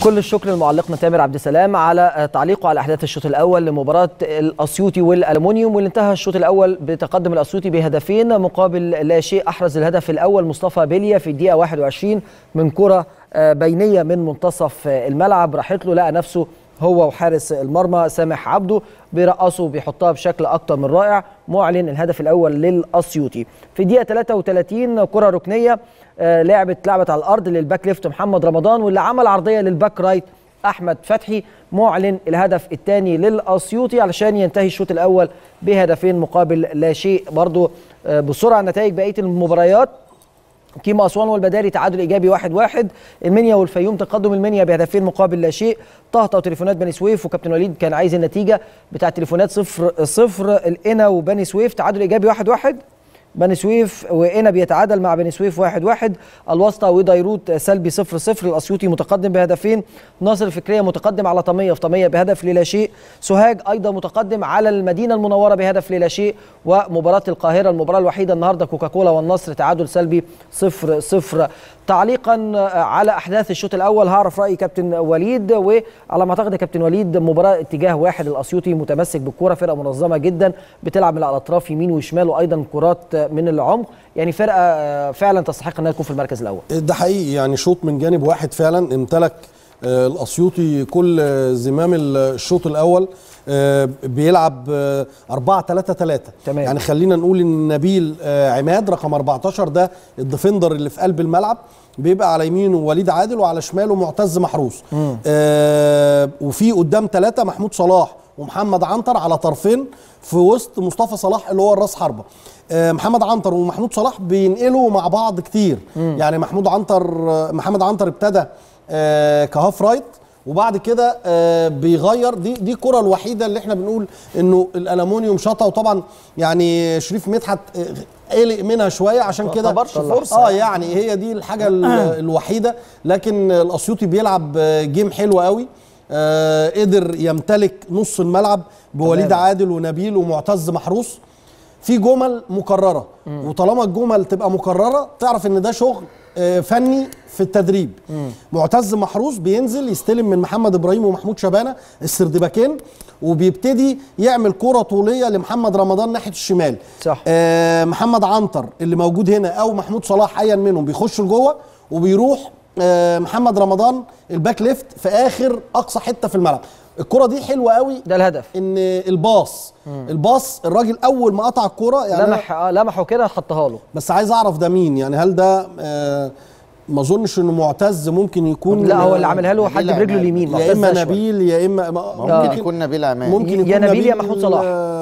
كل الشكر لمعلقنا تامر عبد السلام على تعليقه على احداث الشوط الاول لمباراه الاسيوطي والالومنيوم واللي انتهى الشوط الاول بتقدم الاسيوطي بهدفين مقابل لا شيء احرز الهدف الاول مصطفى بيليا في الدقيقه 21 من كره بينيه من منتصف الملعب راحت له لقى نفسه هو وحارس المرمى سامح عبده بيرقصه وبيحطها بشكل اكتر من رائع معلن الهدف الاول للاسيوطي في الدقيقه 33 كره ركنيه لعبت لعبت على الارض للباك ليفت محمد رمضان واللي عمل عرضيه للباك رايت احمد فتحي معلن الهدف الثاني للاسيوطي علشان ينتهي الشوط الاول بهدفين مقابل لا شيء برضه بسرعه نتائج بقيه المباريات كيما اسوان والبداري تعادل ايجابي 1-1 واحد واحد. المنيا والفيوم تقدم المنيا بهدفين مقابل لا شيء طهطا وتليفونات بني سويف وكابتن وليد كان عايز النتيجه بتاع تليفونات صفر صفر القنا وبني سويف تعادل ايجابي 1-1 واحد واحد. بني سويف وقنا بيتعادل مع بني سويف 1-1 واحد واحد. الواسطه وديروت سلبي 0-0 الاسيوطي متقدم بهدفين ناصر الفكريه متقدم على طميه في طميه بهدف للا شيء سوهاج ايضا متقدم على المدينه المنوره بهدف للا شيء ومباراه القاهره المباراه الوحيده النهارده كوكاكولا والنصر تعادل سلبي 0-0 تعليقا على احداث الشوط الاول هعرف راي كابتن وليد وعلى ما اعتقد يا كابتن وليد مباراه اتجاه واحد الاسيوطي متمسك بالكوره فرقه منظمه جدا بتلعب من على الاطراف يمين وشمال وايضا كرات من العمق يعني فرقه فعلا تستحق انها تكون في المركز الاول ده حقيقي يعني شوط من جانب واحد فعلا امتلك الاسيوطي كل زمام الشوط الاول بيلعب 4 3 3 تمام. يعني خلينا نقول ان نبيل عماد رقم 14 ده الديفندر اللي في قلب الملعب بيبقى على يمينه وليد عادل وعلى شماله معتز محروس آه وفي قدام ثلاثه محمود صلاح ومحمد عنتر على طرفين في وسط مصطفى صلاح اللي هو الراس حربه آه محمد عنتر ومحمود صلاح بينقلوا مع بعض كتير مم. يعني محمود عنتر محمد عنتر ابتدى آه كهاف رايت وبعد كده آه بيغير دي دي الكره الوحيده اللي احنا بنقول انه الالومنيوم شاطه وطبعا يعني شريف مدحت قلق منها شويه عشان كده ما فرصه اه يعني هي دي الحاجه الوحيده لكن الاسيوطي بيلعب جيم حلو قوي آه قدر يمتلك نص الملعب بوليد عادل ونبيل ومعتز محروس في جمل مكرره مم. وطالما الجمل تبقى مكرره تعرف ان ده شغل آه فني في التدريب مم. معتز محروس بينزل يستلم من محمد ابراهيم ومحمود شبانه السردباكين وبيبتدي يعمل كره طوليه لمحمد رمضان ناحيه الشمال صح آه محمد عنتر اللي موجود هنا او محمود صلاح ايا منهم بيخش لجوه وبيروح آه محمد رمضان الباك ليفت في اخر اقصى حته في الملعب الكره دي حلوه قوي ده الهدف ان الباص مم. الباص الراجل اول ما قطع الكره يعني لمح آه لمحه كده حطها له بس عايز اعرف ده مين يعني هل ده آه ما اظنش انه معتز ممكن يكون لا هو اللي عملها له حد برجله اليمين يا اما نبيل يا اما ممكن آه. يكون نبيل عماد ممكن يكون يا نبيل يا محمود صلاح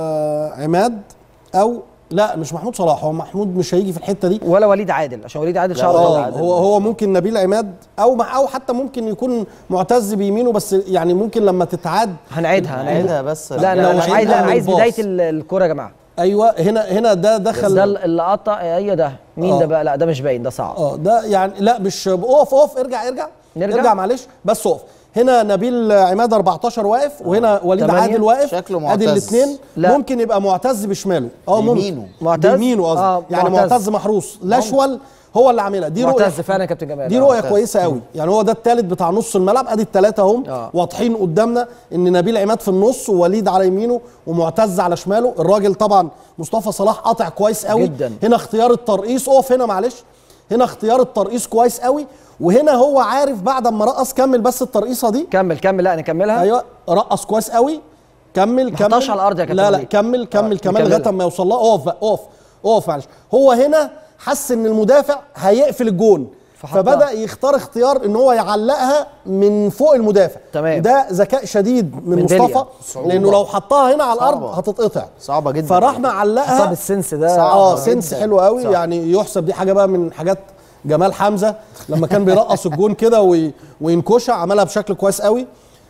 عماد او لا مش محمود صلاح هو محمود مش هيجي في الحته دي ولا وليد عادل عشان وليد عادل شعره طويل هو هو ممكن نبيل عماد او او حتى ممكن يكون معتز بيمينه بس يعني ممكن لما تتعاد هنعيدها هنعيدها بس لا انا مش عايز لا انا عايز بدايه الكوره يا جماعه ايوه هنا هنا ده دخل ده اللي قطع ايوه ده مين آه. ده بقى لا ده مش باين ده صعب اه ده يعني لا مش اقف اقف ارجع ارجع نرجع ارجع معلش بس اقف هنا نبيل عماد 14 واقف وهنا وليد عادل واقف شكله معتز ادي الاثنين ممكن يبقى معتز بشماله اه ممكن يمينه معتز بيمينه قصدي آه يعني معتز, معتز محروس لاشول هو اللي عاملها دي رؤيه معتز فعلا يا كابتن جمال دي رؤيه كويسه قوي يعني هو ده الثالث بتاع نص الملعب ادي الثلاثه اهم آه. واضحين قدامنا ان نبيل عماد في النص ووليد على يمينه ومعتز على شماله الراجل طبعا مصطفى صلاح قاطع كويس قوي جدا. هنا اختيار الترقيص اقف هنا معلش هنا اختيار الترقيص كويس قوي وهنا هو عارف بعد ما رقص كمل بس الترقيصه دي كمل كمل لا نكملها ايوه رقص كويس قوي كمل كمل ما على الارض يا كابتن لا لا كمل كمل كمان لغايه ما يوصل لها اقف بقى اقف اقف معلش هو هنا حس ان المدافع هيقفل الجون فحطها. فبدا يختار اختيار ان هو يعلقها من فوق المدافع تمام ده ذكاء شديد من, من مصطفى لانه لو حطها هنا على الارض صعبة. هتتقطع صعبه جدا فراح معلقها حطها بالسنس ده اه سنس جداً. حلو قوي صح. يعني يحسب دي حاجه بقى من حاجات جمال حمزه لما كان بيرقص الجون كده وي- وينكشها عملها بشكل كويس قوي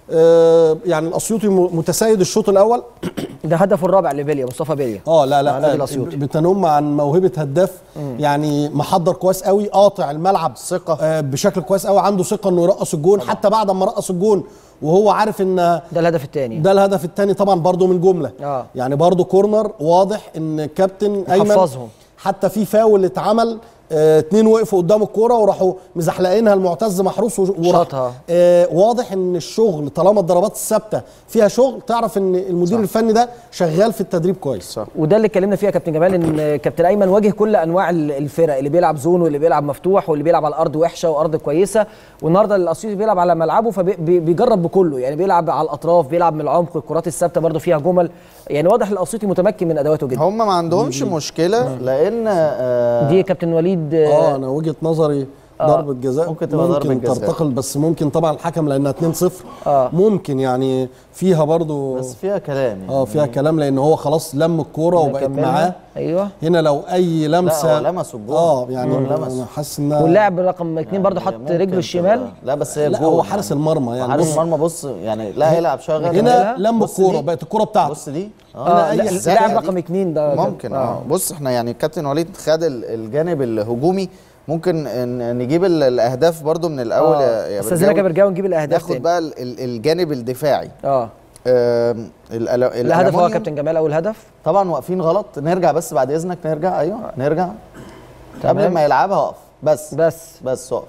آه يعني الاسيوطي م- متسيد الشوط الاول ده هدفه الرابع لبيليا مصطفى بيليا اه لا مع لا النادي آه، الأسيوطي. بتنم عن موهبه هداف يعني محضر كويس قوي قاطع الملعب ثقة. آه بشكل كويس قوي عنده ثقه انه يرقص الجون حتى بعد ما رقص الجون وهو عارف ان ده الهدف الثاني ده الهدف الثاني طبعا برضو من جمله آه. يعني برضو كورنر واضح ان الكابتن ايمن حفظهم حتى في فاول اتعمل آه، اتنين وقفوا قدام الكوره وراحوا مزحلقينها المعتز محروس وش- وراح شاطها. آه، واضح ان الشغل طالما الضربات الثابته فيها شغل تعرف ان المدير الفني ده شغال في التدريب كويس صح وده اللي اتكلمنا فيه يا كابتن جمال ان كابتن ايمن واجه كل انواع ال- الفرق اللي بيلعب زون واللي بيلعب مفتوح واللي بيلعب على الارض وحشه وارض كويسه والنهارده الاسيوطي بيلعب على ملعبه فبيجرب بكله يعني بيلعب على الاطراف بيلعب من العمق الكرات الثابته برده فيها جمل يعني واضح الاسيوطي متمكن من ادواته جدا هم ما عندهمش مشكله لان آه دي يا كابتن وليد اه انا وجهه نظري ضربه جزاء ممكن تبقى ضربة ممكن جزاء. ترتقل بس ممكن طبعا الحكم لانها 2-0 آه. ممكن يعني فيها برضو بس فيها كلام يعني اه فيها كلام لان هو خلاص لم الكوره وبقت نكملها. معاه ايوه هنا لو اي لمسه هو لمسوا الجون. اه يعني الجون لمس. انا حاسس انها واللاعب رقم اثنين برده حط ممكن رجله الشمال تبقى- لا بس هي لا جول هو حارس يعني. المرمى يعني حارس بص المرمى بص يعني لا هيلعب شغل هنا لم بص الكوره دي. بقت الكوره بتاعته بص دي اه أي لا، إزاي اللاعب دي؟ رقم اثنين ده ممكن اه بص احنا يعني كابتن وليد خد ال- الجانب الهجومي ممكن ن- نجيب ال- الاهداف برضو من الاول يا- يا استاذنا برجاوي. برجاوي نجيب الاهداف ناخد تاني بقى ال- ال- الجانب الدفاعي اه آم، ال- ال- الهدف هو الألمونيوم كابتن جمال اول هدف طبعا واقفين غلط نرجع بس بعد اذنك نرجع ايوه نرجع قبل ما يلعبها اقف بس بس بس اقف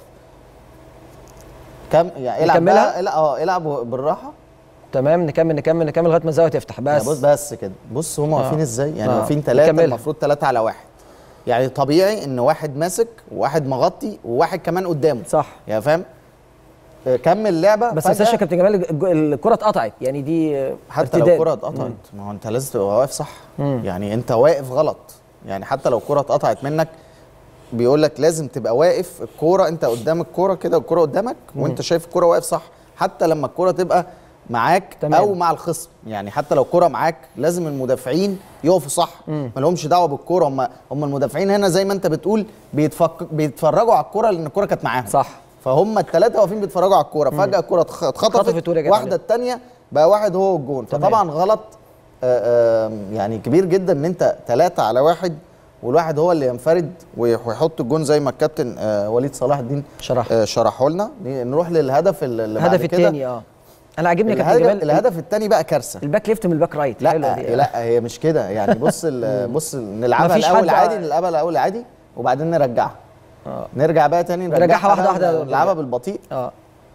كم يعني العب نكملها؟ بقى لا اه العب بالراحه تمام نكمل نكمل نكمل لغايه ما الزاويه تفتح بس بس بص بس كده بص هم واقفين ازاي يعني آه. واقفين ثلاثه نكملها. المفروض ثلاثه على واحد يعني طبيعي ان واحد ماسك وواحد مغطي وواحد كمان قدامه صح يعني فاهم آه، كمل لعبه بس ما فجأة تنساش يا كابتن جمال الج- الكره اتقطعت يعني دي آه، حتى لو ارتداد. الكره اتقطعت ما هو انت لازم تبقى واقف صح يعني انت واقف غلط يعني حتى لو الكره اتقطعت منك بيقول لك لازم تبقى واقف الكوره انت قدام الكوره كده والكوره قدامك وانت شايف الكوره واقف صح حتى لما الكوره تبقى معاك تمام. او مع الخصم يعني حتى لو الكوره معاك لازم المدافعين يقفوا صح ما لهمش دعوه بالكوره هم هم المدافعين هنا زي ما انت بتقول بيتفك بيتفرجوا على الكوره لان الكوره كانت معاهم صح. فهم الثلاثه واقفين بيتفرجوا على الكوره فجاه الكوره اتخ- اتخطفت اتخطفت ورجعت واحده عليهم. الثانيه بقى واحد هو الجون تمام. فطبعا غلط آه، آه، يعني كبير جدا ان انت ثلاثه على واحد والواحد هو اللي ينفرد ويح- ويحط الجون زي ما الكابتن آه، وليد صلاح الدين شرح. آه، شرحه لنا ن- نروح للهدف ال- اللي بعد الهدف كده. الثاني اه انا عاجبني يا كابتن الهدف, جمال الهدف الثاني بقى كارثه الباك ليفت من الباك رايت لا حلوة دي. لا هي مش كده يعني بص ال- بص نلعبها مفيش الاول حد- عادي نلعبها الاول عادي وبعدين نرجعها نرجع بقى تاني نرجعها واحدة بقى، واحدة. نلعبها بالبطيء اه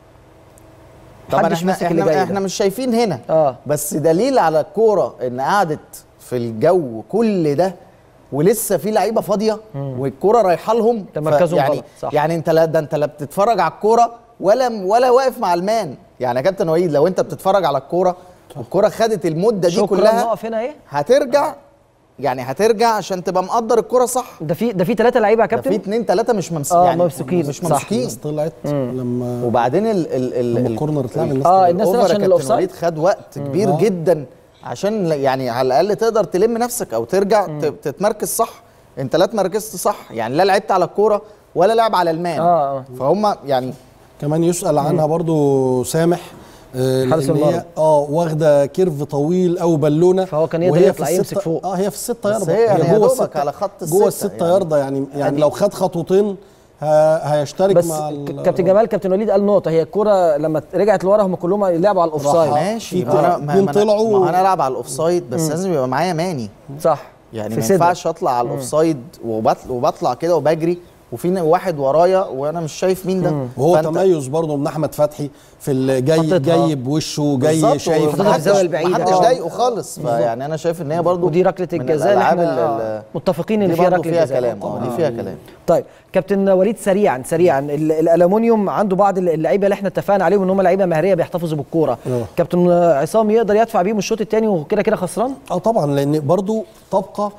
طبعا محدش احنا ماسك اللي احنا, جاي احنا ده. مش شايفين هنا آه. بس دليل على الكوره ان قعدت في الجو كل ده ولسه في لعيبه فاضيه والكوره رايحه لهم تمركزهم يعني غلط، صح. يعني انت لا ده انت لا بتتفرج على الكوره ولا ولا واقف مع المان يعني يا كابتن وليد لو انت بتتفرج على الكوره والكوره خدت المده دي شكرا كلها نقف هنا ايه هترجع يعني هترجع عشان تبقى مقدر الكوره صح ده في ده في ثلاثه لعيبه يا ده في كابتن اتنين تلاته مش ممس آه، يعني ممسوكين، مش صح. ممسوكين الناس طلعت لما وبعدين ال ال ال لما ال- الكورنر اتلعب الناس اه طلعت. الناس الأوفر عشان يا كابتن الاوفسايد وليد خد وقت كبير آه. جدا عشان ل- يعني على الاقل تقدر تلم نفسك او ترجع ت- تتمركز صح انت لا اتمركزت صح يعني لا لعبت على الكوره ولا لعب على المان آه، آه. فهم يعني كمان يسأل عنها برضو سامح آه، حارس لأن هي المرمى. اه واخده كيرف طويل او بالونه فهو كان يقدر وهي يطلع في يمسك الستة- فوق. اه هي في الستة بس ياردة هي يعني يا جوه دوبك الستة على خط جوه الستة الستة يعني. ياردة يعني يعني يعني- لو خد خطوتين ه- هيشترك بس مع ك- ال- كابتن جمال كابتن وليد قال نقطه هي الكوره لما رجعت لورا هم كلهم لعبوا على الاوفسايد ماشي في ما انا ما اتنين ما طلعوا أنا, ما انا العب على الاوفسايد بس لازم يبقى معايا ماني صح يعني في ما صدرك. ينفعش اطلع على الاوفسايد وبطلع, وبطلع كده وبجري وفي ن- واحد ورايا وانا مش شايف مين ده وهو فأنت- تميز برضه من احمد فتحي في الجاي حطيتها. جاي بوشه بالظبط، جاي شايف حطيتها في ومحدش- الزاوية البعيدة. محدش آه. ضايقه خالص فيعني انا شايف ان هي برضو ودي ركله من الجزاء اللي الألعاب احنا ال- آه، ال- متفقين ان دي فيها برضو ركله فيها جزاء كلام اه دي فيها كلام طيب كابتن وليد سريعا سريعا ال- الالومنيوم عنده بعض اللعيبه اللي احنا اتفقنا عليهم ان هم لعيبه مهريه بيحتفظوا بالكوره آه. كابتن عصام يقدر يدفع بيهم الشوط الثاني وكده كده خسران اه طبعا لان برضو تبقى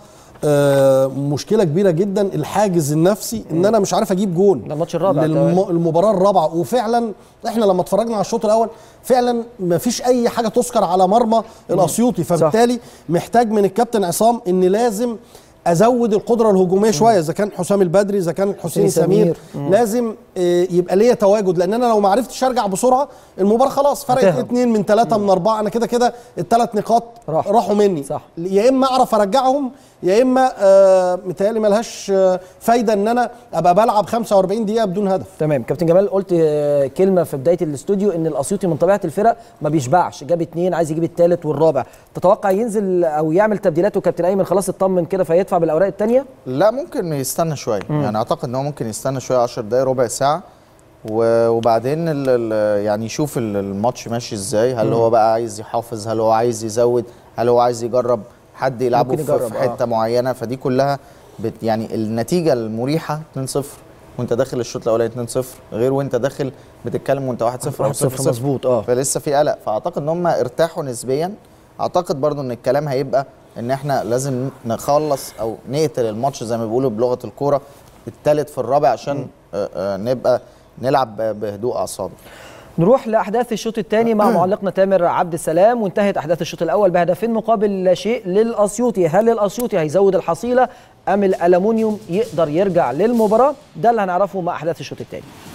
آه مشكله كبيره جدا الحاجز النفسي ان انا مش عارف اجيب جون ده الماتش الرابع للم... كمان. المباراه الرابعه وفعلا احنا لما اتفرجنا على الشوط الاول فعلا ما فيش اي حاجه تذكر على مرمى الاسيوطي فبالتالي محتاج من الكابتن عصام ان لازم ازود القدره الهجوميه شويه اذا كان حسام البدري اذا كان حسين حسين سمير سمير. لازم آه، يبقى ليا تواجد لان انا لو ما عرفتش ارجع بسرعه المباراه خلاص فرقت هتهرب. اتنين من ثلاثه من اربعه انا كده كده الثلاث نقاط راح. راحوا مني صح. يا اما اعرف ارجعهم يا اما آه متهيألي ملهاش آه فايده ان انا ابقى بلعب 45 دقيقه بدون هدف تمام كابتن جمال قلت آه، كلمه في بدايه الاستوديو ان الاسيوطي من طبيعه الفرق ما بيشبعش جاب اتنين عايز يجيب الثالث والرابع تتوقع ينزل او يعمل تبديلات وكابتن ايمن خلاص اطمن كده فيدفع بالاوراق الثانيه لا ممكن يستنى شويه يعني اعتقد ان هو ممكن يستنى شويه 10 دقايق ربع ساعه و- وبعدين ال ال يعني يشوف ال- الماتش ماشي ازاي هل هو بقى عايز يحافظ هل هو عايز يزود هل هو عايز يجرب حد يلعبه ممكن في, يجرب، في حته آه. معينه فدي كلها بت يعني النتيجه المريحه 2-0 وانت داخل الشوط الاولاني 2-0 غير وانت داخل بتتكلم وانت 1-0 او 1-0 0-0 مظبوط اه فلسه في قلق فاعتقد ان هم ارتاحوا نسبيا اعتقد برضو ان الكلام هيبقى ان احنا لازم نخلص او نقتل الماتش زي ما بيقولوا بلغه الكوره الثالث في الرابع عشان آه، آه، نبقى نلعب ب- بهدوء اعصاب نروح لاحداث الشوط الثاني مع معلقنا تامر عبد السلام وانتهت احداث الشوط الاول بهدفين مقابل لا شيء للاسيوطي هل الاسيوطي هيزود الحصيله ام الالومنيوم يقدر يرجع للمباراه ده اللي هنعرفه مع احداث الشوط الثاني